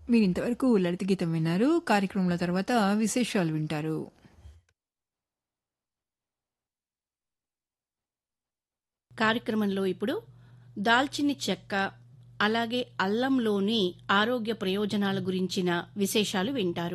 మీరింతవరకు లలిత గీతం విన్నారు కార్యక్రమంలో తర్వాత విశేషాలు వింటారు కార్యక్రమంలో ఇప్పుడు దాల్చిని చెక్క అలాగే అల్లంలోని ఆరోగ్య ప్రయోజనాల గురించిన విశేషాలు వింటారు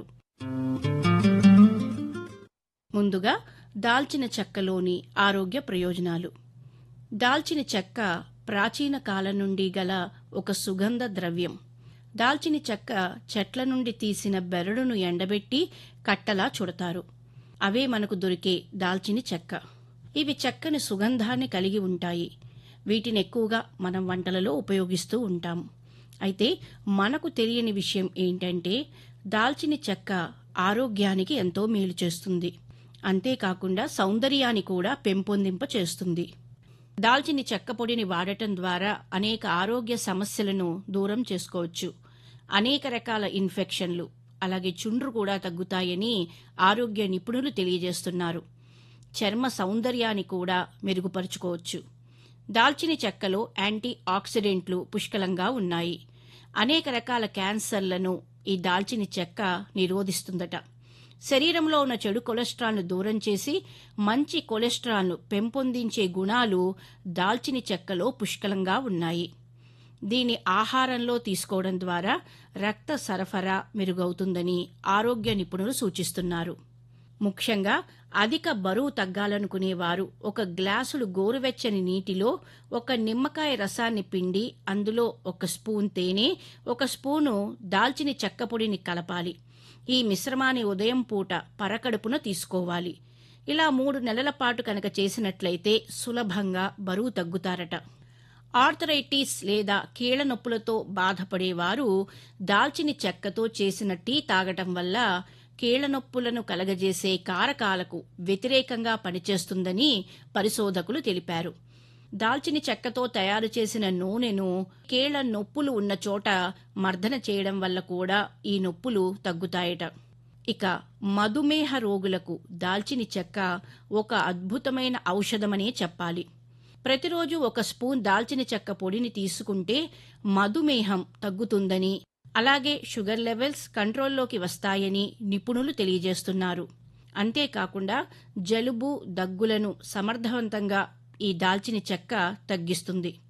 ముందుగా దాల్చిన చెక్కలోని ఆరోగ్య ప్రయోజనాలు దాల్చిన చెక్క ప్రాచీన కాలం నుండి గల ఒక సుగంధ ద్రవ్యం దాల్చిన చెక్క చెట్ల నుండి తీసిన బెరడును ఎండబెట్టి కట్టలా చుడతారు అవే మనకు దొరికే దాల్చిన చెక్క ఇవి చక్కని సుగంధాన్ని కలిగి ఉంటాయి వీటిని ఎక్కువగా మనం వంటలలో ఉపయోగిస్తూ ఉంటాం అయితే మనకు తెలియని విషయం ఏంటంటే దాల్చిన చెక్క ఆరోగ్యానికి ఎంతో మేలు చేస్తుంది అంతేకాకుండా సౌందర్యాన్ని కూడా పెంపొందింప చేస్తుంది దాల్చిన చెక్క పొడిని వాడటం ద్వారా అనేక ఆరోగ్య సమస్యలను దూరం చేసుకోవచ్చు అనేక రకాల ఇన్ఫెక్షన్లు అలాగే చుండ్రు కూడా తగ్గుతాయని ఆరోగ్య నిపుణులు తెలియజేస్తున్నారు చర్మ సౌందర్యాన్ని కూడా మెరుగుపరుచుకోవచ్చు దాల్చిన చెక్కలో యాంటీ ఆక్సిడెంట్లు పుష్కలంగా ఉన్నాయి అనేక రకాల క్యాన్సర్లను ఈ దాల్చిన చెక్క నిరోధిస్తుందట శరీరంలో ఉన్న చెడు కొలెస్ట్రాల్ను దూరం చేసి మంచి కొలెస్ట్రాల్ను పెంపొందించే గుణాలు దాల్చిన చెక్కలో పుష్కలంగా ఉన్నాయి దీని ఆహారంలో తీసుకోవడం ద్వారా రక్త సరఫరా మెరుగవుతుందని ఆరోగ్య నిపుణులు సూచిస్తున్నారు ముఖ్యంగా అధిక బరువు తగ్గాలనుకునేవారు ఒక గ్లాసుడు గోరువెచ్చని నీటిలో ఒక నిమ్మకాయ రసాన్ని పిండి అందులో ఒక స్పూన్ తేనె ఒక స్పూను దాల్చిన చెక్క పొడిని కలపాలి ఈ మిశ్రమాన్ని ఉదయం పూట పరకడుపున తీసుకోవాలి ఇలా మూడు నెలల పాటు కనుక చేసినట్లయితే సులభంగా బరువు తగ్గుతారట ఆర్థరైటిస్ లేదా కీళ్ల నొప్పులతో బాధపడేవారు దాల్చిన చెక్కతో చేసిన టీ తాగటం వల్ల కీళ్ల నొప్పులను కలగజేసే కారకాలకు వ్యతిరేకంగా పనిచేస్తుందని పరిశోధకులు తెలిపారు దాల్చిన చెక్కతో తయారు చేసిన నూనెను కీళ్ల నొప్పులు ఉన్న చోట మర్దన చేయడం వల్ల కూడా ఈ నొప్పులు తగ్గుతాయట ఇక మధుమేహ రోగులకు దాల్చిన చెక్క ఒక అద్భుతమైన ఔషధమనే చెప్పాలి ప్రతిరోజు ఒక స్పూన్ దాల్చిన చెక్క పొడిని తీసుకుంటే మధుమేహం తగ్గుతుందని అలాగే షుగర్ లెవెల్స్ కంట్రోల్లోకి వస్తాయని నిపుణులు తెలియజేస్తున్నారు అంతేకాకుండా జలుబు దగ్గులను సమర్థవంతంగా ఈ దాల్చిన చెక్క తగ్గిస్తుంది